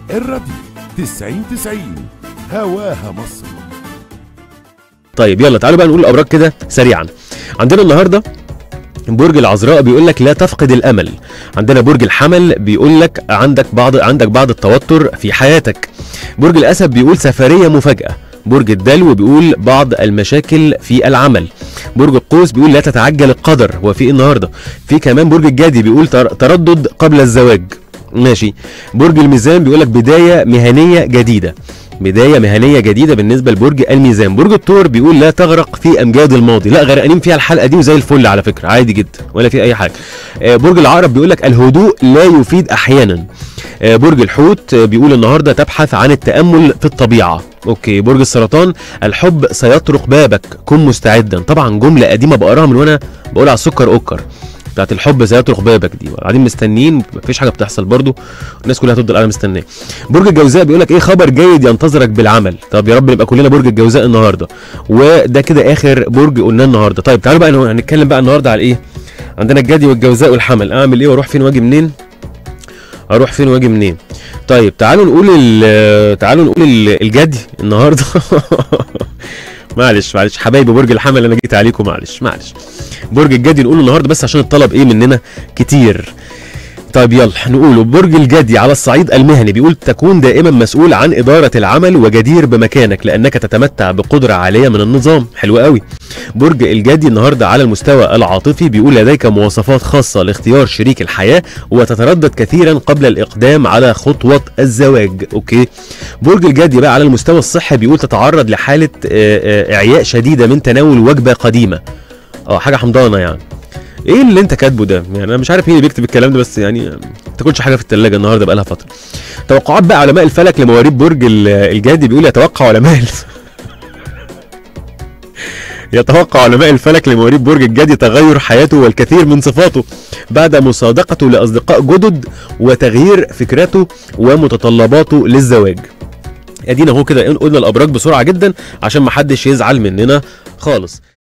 الراديو 90 90 هواها مصر طيب يلا تعالوا بقى نقول الابراج كده سريعا عندنا النهارده برج العذراء بيقول لك لا تفقد الامل عندنا برج الحمل بيقول لك عندك بعض عندك بعض التوتر في حياتك برج الاسد بيقول سفريه مفاجاه برج الدلو بيقول بعض المشاكل في العمل برج القوس بيقول لا تتعجل القدر هو في إيه النهارده في كمان برج الجدي بيقول تر- تردد قبل الزواج ماشي برج الميزان بيقول لك بدايه مهنيه جديده بدايه مهنيه جديده بالنسبه لبرج الميزان برج الثور بيقول لا تغرق في امجاد الماضي لا غرقانين فيها الحلقه دي وزي الفل على فكره عادي جدا ولا في اي حاجه آه، برج العقرب بيقول لك الهدوء لا يفيد احيانا آه، برج الحوت آه، بيقول النهارده تبحث عن التامل في الطبيعه اوكي برج السرطان الحب سيطرق بابك كن مستعدا طبعا جمله قديمه بقراها من وانا بقول على السكر اوكر بتاعت الحب سيطرق بابك دي قاعدين مستنيين مفيش حاجه بتحصل برضو الناس كلها هتفضل قاعده مستنيه برج الجوزاء بيقول لك ايه خبر جيد ينتظرك بالعمل طب يا رب نبقى كلنا برج الجوزاء النهارده وده كده اخر برج قلناه النهارده طيب تعالوا بقى نو- هنتكلم بقى النهارده على ايه عندنا الجدي والجوزاء والحمل اعمل ايه واروح فين واجي منين اروح فين واجي منين طيب تعالوا نقول ال- تعالوا نقول ال- الجدي النهارده معلش معلش حبايبي برج الحمل انا جيت عليكم معلش معلش برج الجدي نقوله النهارده بس عشان الطلب ايه مننا كتير طيب يلا نقوله برج الجدي على الصعيد المهني بيقول تكون دائما مسؤول عن إدارة العمل وجدير بمكانك لأنك تتمتع بقدرة عالية من النظام حلو قوي برج الجدي النهاردة على المستوى العاطفي بيقول لديك مواصفات خاصة لاختيار شريك الحياة وتتردد كثيرا قبل الإقدام على خطوة الزواج أوكي برج الجدي بقى على المستوى الصحي بيقول تتعرض لحالة آه، آه، إعياء شديدة من تناول وجبة قديمة اه حاجة حمضانة يعني ايه اللي انت كاتبه ده يعني انا مش عارف مين اللي بيكتب الكلام ده بس يعني ما تاكلش حاجه في الثلاجه النهارده بقى لها فتره توقعات بقى علماء الفلك لمواليد برج ال- الجدي بيقول يتوقع علماء ال- يتوقع علماء الفلك لمواليد برج الجدي تغير حياته والكثير من صفاته بعد مصادقته لاصدقاء جدد وتغيير فكرته ومتطلباته للزواج ادينا اهو كده قلنا الابراج بسرعه جدا عشان ما حدش يزعل مننا خالص